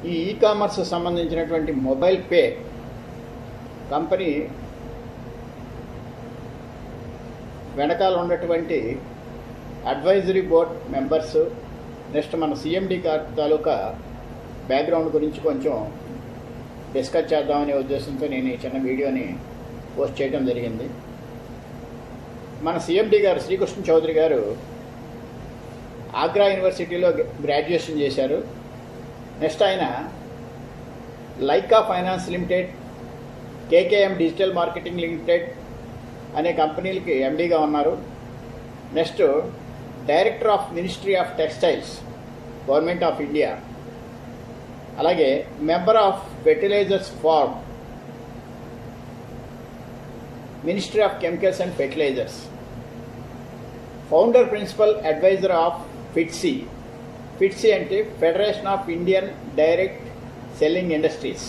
ఈ e commerce సంబంధించినటువంటి mobile pay company వెనకాల ఉన్నటువంటి అడ్వైజరీ బోర్డ్ మెంబర్స్ నెక్స్ట్ మన సిఎండి తాలూకా బ్యాక్గ్రౌండ్ గురించి కొంచెం డిస్కస్ చేద్దామనే ఉద్దేశంతో నేను ఈ చిన్న వీడియోని పోస్ట్ చేయడం జరిగింది మన సిఎండి గారు శ్రీకృష్ణ చౌదరి గారు ఆగ్రా యూనివర్సిటీలో గ్రాడ్యుయేషన్ చేశారు నెక్స్ట్ ఆయన Lyca finance limited KKM digital marketing limited అనే కంపెనీలకి ఎండీగా ఉన్నారు next director of ministry of textiles government of India అలాగే member of fertilisers farm ministry of chemicals and fertilisers founder principal advisor of FIDSI FIDSI అంటే federation of Indian direct selling industries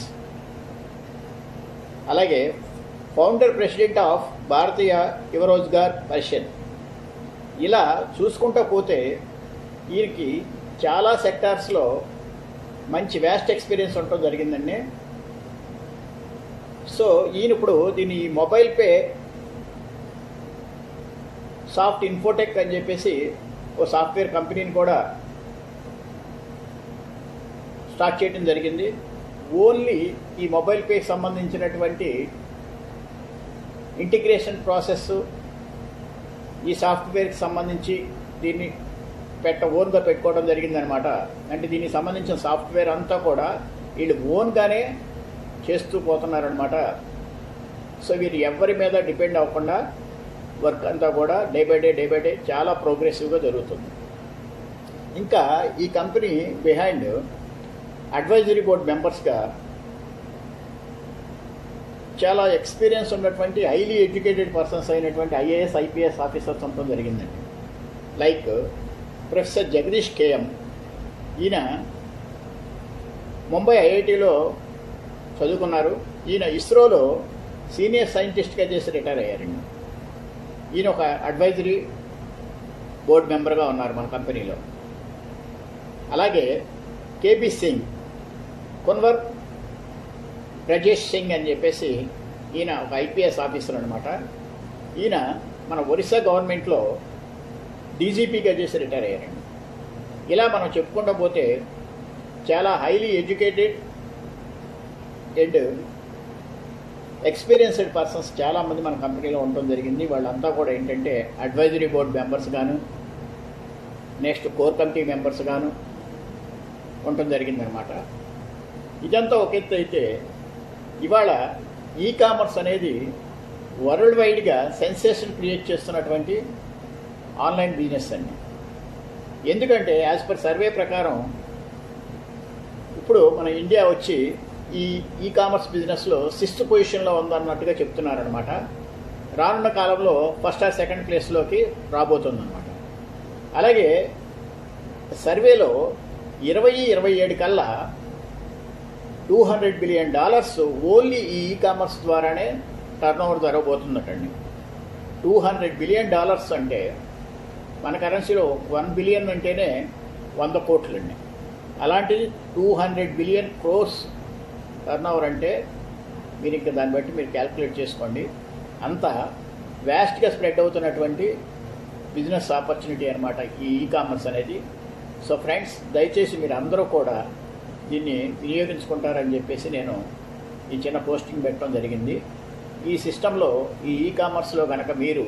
అలాగే founder president of Bharatiya Yuva Rozgar పరిషత్ ఇలా చూసుకుంటూ పోతే వీరికి చాలా సెక్టార్స్లో మంచి vast experience ఉండటం జరిగిందండి సో ఈయన ఇప్పుడు దీని మొబైల్ పే సాఫ్ట్ ఇన్ఫోటెక్ అని చెప్పేసి ఓ సాఫ్ట్వేర్ కంపెనీని కూడా స్టార్ట్ చేయడం జరిగింది ఓన్లీ ఈ మొబైల్ పేకి సంబంధించినటువంటి ఇంటిగ్రేషన్ ప్రాసెస్ ఈ సాఫ్ట్వేర్కి సంబంధించి దీన్ని పెట్ట ఓన్గా పెట్టుకోవడం జరిగిందనమాట అంటే దీనికి సంబంధించిన సాఫ్ట్వేర్ అంతా కూడా వీళ్ళు ఓన్గానే చేస్తూ పోతున్నారనమాట సో వీరు ఎవరి మీద డిపెండ్ అవ్వకుండా వర్క్ అంతా కూడా day by day day by day చాలా ప్రోగ్రెసివ్గా జరుగుతుంది ఇంకా ఈ కంపెనీ బిహైండ్ అడ్వైజరీ బోర్డ్ మెంబర్స్గా చాలా ఎక్స్పీరియన్స్ ఉన్నటువంటి హైలీ ఎడ్యుకేటెడ్ పర్సన్స్ అయినటువంటి ఐఏఎస్ ఐపీఎస్ ఆఫీసర్స్ ఉండటం జరిగిందండి లైక్ ప్రొఫెసర్ జగదీష్ కేఎం ఈయన ముంబై ఐఐటిలో చదువుకున్నారు ఈయన ఇస్రోలో సీనియర్ సైంటిస్ట్గా చేసి రిటైర్ అయ్యారండి ఈయన ఒక అడ్వైజరీ బోర్డు మెంబర్గా ఉన్నారు మన కంపెనీలో అలాగే కేపీ సింగ్ కొన్వర్ బ్రజేష్ సింగ్ అని చెప్పేసి ఈయన ఒక ఐపీఎస్ ఆఫీసర్ అనమాట ఈయన మన ఒరిస్సా గవర్నమెంట్లో డీజీపీగా చేసి రిటైర్ అయ్యారండి ఇలా మనం చెప్పుకుంటూ పోతే చాలా highly educated and experienced persons చాలామంది మన కంపెనీలో ఉండడం జరిగింది వాళ్ళంతా కూడా ఏంటంటే అడ్వైజరీ బోర్డ్ మెంబర్స్ గాను నెక్స్ట్ కోర్ కమిటీ మెంబర్స్ గాను ఉండటం జరిగిందనమాట ఇదంతా ఒక ఎత్తు అయితే ఇవాళ ఈ కామర్స్ అనేది వరల్డ్ వైడ్గా సెన్సేషన్ క్రియేట్ చేస్తున్నటువంటి ఆన్లైన్ బిజినెస్ అండి ఎందుకంటే యాజ్ పర్ సర్వే ప్రకారం ఇప్పుడు మన ఇండియా వచ్చి ఈ ఈ కామర్స్ బిజినెస్లో సిక్స్త్ పొజిషన్లో ఉందన్నట్టుగా చెప్తున్నారనమాట రానున్న కాలంలో ఫస్ట్ ఆర్ సెకండ్ ప్లేస్లోకి రాబోతుందన్నమాట అలాగే సర్వేలో ఇరవై ఇరవై ఏడు కల్లా two hundred billion dollars only e e commerce ద్వారానే టర్న్ ఓవర్ జరగబోతుందటండి టూ హండ్రెడ్ బిలియన్ డాలర్స్ అంటే మన కరెన్సీలో వన్ బిలియన్ అంటేనే వంద కోట్లండి అలాంటిది two hundred billion crores turn over అంటే మీరు ఇంకా దాన్ని బట్టి మీరు క్యాల్కులేట్ చేసుకోండి అంత వ్యాస్ట్గా స్ప్రెడ్ అవుతున్నటువంటి బిజినెస్ ఆపర్చునిటీ అనమాట ఈ ఈ కామర్స్ అనేది సో ఫ్రెండ్స్ దయచేసి మీరు అందరూ కూడా దీన్ని వినియోగించుకుంటారని చెప్పేసి నేను ఈ చిన్న పోస్టింగ్ పెట్టడం జరిగింది ఈ సిస్టంలో ఈ ఈ కామర్స్లో కనుక మీరు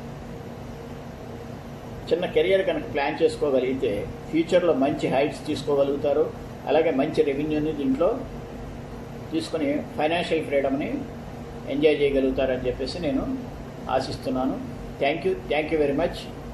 చిన్న కెరియర్ కనుక ప్లాన్ చేసుకోగలిగితే ఫ్యూచర్లో మంచి హైట్స్ తీసుకోగలుగుతారు అలాగే మంచి రెవెన్యూని దీంట్లో తీసుకొని ఫైనాన్షియల్ ఫ్రీడమ్ని ఎంజాయ్ చేయగలుగుతారని చెప్పేసి నేను ఆశిస్తున్నాను thank you thank you very much